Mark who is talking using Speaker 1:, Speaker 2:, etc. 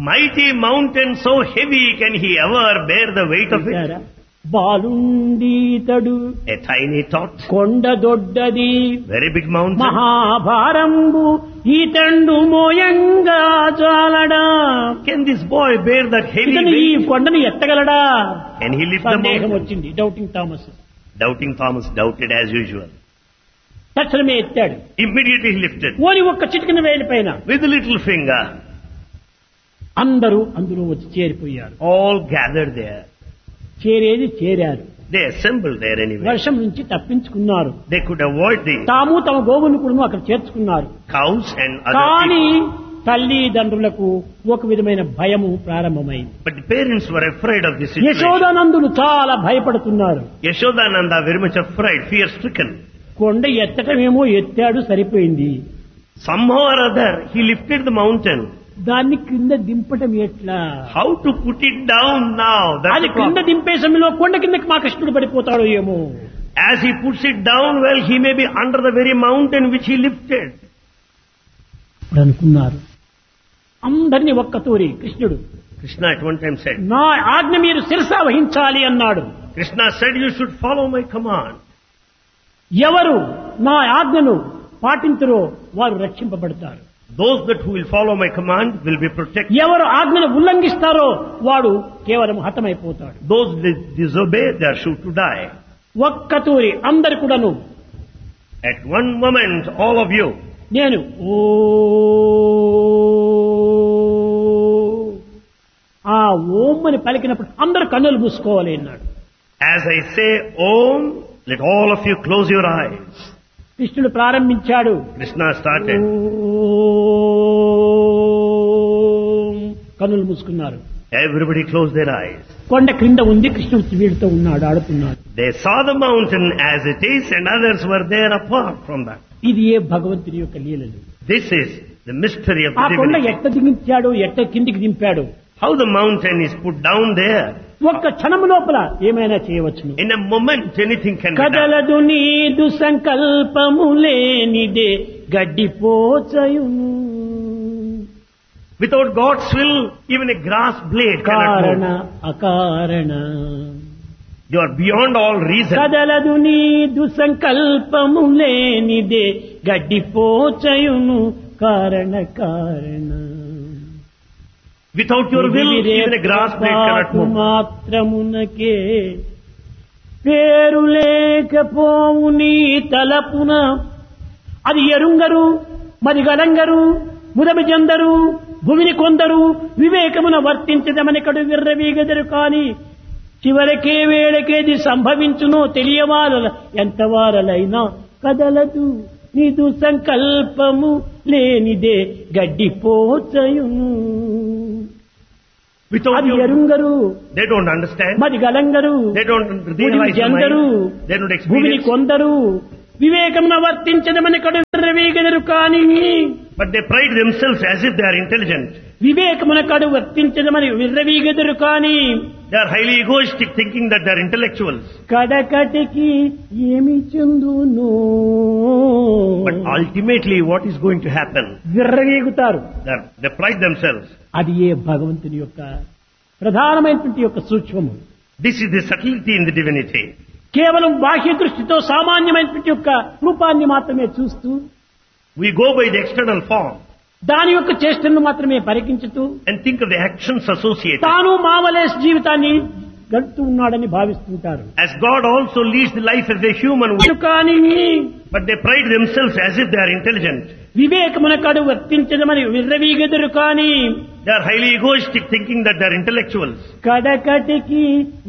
Speaker 1: mighty mountain so heavy can he ever bear the weight of it?
Speaker 2: చూశారా? బాలుండీతడు
Speaker 1: A tiny tot,
Speaker 2: కొండ దొడ్డది
Speaker 1: very big mountain.
Speaker 2: మహాభారంబు ఈతండు మోయంగా చాలడా
Speaker 1: Can this boy bear that heavy
Speaker 2: ఇతను ఈ
Speaker 1: weight?
Speaker 2: కొండను ఎత్తగలడా
Speaker 1: Can he lift the
Speaker 2: సందేహం
Speaker 1: mountain?
Speaker 2: వచ్చింది doubting Thomas
Speaker 1: Doubting Thomas doubted as usual.
Speaker 2: తక్షణమే ఎత్తాడు
Speaker 1: Immediately he lifted
Speaker 2: ఓని ఒక్క చిటికిన వేలి పైన
Speaker 1: with a little finger.
Speaker 2: అందరూ అందులో వచ్చి చేరిపోయారు
Speaker 1: All gathered there.
Speaker 2: చేరేది చేరారు
Speaker 1: They assembled there anyway.
Speaker 2: వర్షం నుంచి తప్పించుకున్నారు
Speaker 1: They could avoid the
Speaker 2: తాము తమ గోవును కూడా అక్కడ చేర్చుకున్నారు
Speaker 1: cows and other
Speaker 2: కానీ
Speaker 1: people.
Speaker 2: తల్లిదండ్రులకు ఒక విధమైన భయము ప్రారంభమైంది
Speaker 1: But the parents were afraid of the situation.
Speaker 2: యశోదానందులు చాలా భయపడుతున్నారు
Speaker 1: Yashodananda very much afraid, fear stricken.
Speaker 2: కొండ ఎత్తటమేమో ఎత్తాడు సరిపోయింది
Speaker 1: Somehow or other, he lifted the mountain.
Speaker 2: దాన్ని క్రింద దింపటం ఎట్లా
Speaker 1: How to put it down now? That's
Speaker 2: అది
Speaker 1: the
Speaker 2: క్రింద
Speaker 1: problem.
Speaker 2: దింపే సమయంలో కొండ కిందకి మా కృష్ణుడు పడిపోతాడు ఏమో
Speaker 1: As he puts it down, well, he may be under the very mountain which he lifted.
Speaker 2: ఇప్పుడు అనుకున్నారు అందరినీ ఒక్క తూరి కృష్ణుడు
Speaker 1: Krishna at one time said,
Speaker 2: నా ఆజ్ఞ మీరు శిరస వహించాలి అన్నాడు
Speaker 1: Krishna said, you should follow my command.
Speaker 2: ఎవరు నా ఆజ్ఞను పాటించరో వారు రక్షింపబడతారు
Speaker 1: Those that who will follow my command will be protected.
Speaker 2: ఎవరు ఆజ్ఞను ఉల్లంఘిస్తారో వాడు కేవలం హతమైపోతాడు
Speaker 1: Those that disobey, they are sure to die.
Speaker 2: ఒక్క తూరి అందరు కూడాను
Speaker 1: At one moment, all of you,
Speaker 2: నేను ఓ ఆ ఓం అని పలికినప్పుడు అందరు కన్నులు మూసుకోవాలి అన్నాడు
Speaker 1: as I say Om, let all of you close your eyes.
Speaker 2: కృష్ణుడు ప్రారంభించాడు
Speaker 1: Krishna started.
Speaker 2: ఓం. కన్నులు మూసుకున్నారు
Speaker 1: Everybody closed their eyes.
Speaker 2: కొండ క్రింద ఉంది కృష్ణుడు వీడితో ఉన్నాడు ఆడుతున్నాడు
Speaker 1: They saw the mountain as it is and others were there apart from that.
Speaker 2: ఇది ఏ భగవంతుని యొక్క లీలలు
Speaker 1: This is the mystery of
Speaker 2: ఆ
Speaker 1: the
Speaker 2: కొండ
Speaker 1: divinity.
Speaker 2: ఎట్ట దిగించాడు ఎట్ట కిందికి దింపాడు
Speaker 1: How the mountain is put down there.
Speaker 2: ఒక్క క్షణము లోపల ఏమైనా చేయవచ్చును
Speaker 1: In a moment, anything can be done.
Speaker 2: కదలదు నీదు సంకల్పము లేనిదే గడ్డిపోచయును
Speaker 1: Without God's will, even a grass blade
Speaker 2: కారణ
Speaker 1: cannot move.
Speaker 2: అకారణ
Speaker 1: You are beyond all reason.
Speaker 2: కదలదు నీదు సంకల్పము లేనిదే గడ్డిపోచయును కారణ కారణ
Speaker 1: Without your will, even a grass blade cannot move.
Speaker 2: మాత్రమునకే పేరు లేకపోవు నీ తలపున అది ఎరుంగరు మరి గలంగరు ముదమి జందరు భూమిని కొందరు వివేకమున వర్తించదమనికడు విర్రవీగదరు కాని చివరికే వేళకేది సంభవించునో తెలియవారల ఎంతవారలైనా కదలదు నీదు సంకల్పము లేనిదే గడ్డిపోచయును
Speaker 1: Without
Speaker 2: అది
Speaker 1: your,
Speaker 2: ఎరుంగరు
Speaker 1: they don't understand.
Speaker 2: మరి గలంగరు
Speaker 1: They don't
Speaker 2: భూమిని
Speaker 1: realize the
Speaker 2: జందరు
Speaker 1: mind. They don't
Speaker 2: భూమిని
Speaker 1: experience.
Speaker 2: కొందరు వివేకమున వర్తించదమని కడు విర్రవీగదరు కాని
Speaker 1: But they pride themselves as if they are intelligent.
Speaker 2: వివేకమున కడు వర్తించదమని విర్రవీగదరు కాని
Speaker 1: They are highly egoistic, thinking that they are intellectuals.
Speaker 2: కడకటికి ఏమి చెందును
Speaker 1: But ultimately, what is going to happen?
Speaker 2: విర్రవీగుతారు
Speaker 1: They, are, they pride themselves.
Speaker 2: అది ఏ భగవంతుని యొక్క ప్రధానమైనటువంటి యొక్క సూక్ష్మము
Speaker 1: This is the subtlety in the divinity.
Speaker 2: కేవలం బాహ్య దృష్టితో సామాన్యమైనటువంటి యొక్క రూపాన్ని మాత్రమే చూస్తూ
Speaker 1: We go by the external form
Speaker 2: దాని యొక్క చేష్టలను మాత్రమే పరికించుతూ
Speaker 1: and think of the actions associated.
Speaker 2: తాను మామలేస్ జీవితాన్ని గడుపుతూ ఉన్నాడని భావిస్తుంటారు
Speaker 1: As God also leads the life as a human,
Speaker 2: కానీ
Speaker 1: but they pride themselves as if they are intelligent.
Speaker 2: వివేకమున కడు వర్తించదమని విర్రవీగెదరు కానీ
Speaker 1: They are highly egoistic, thinking that they are intellectuals.
Speaker 2: కడకటికి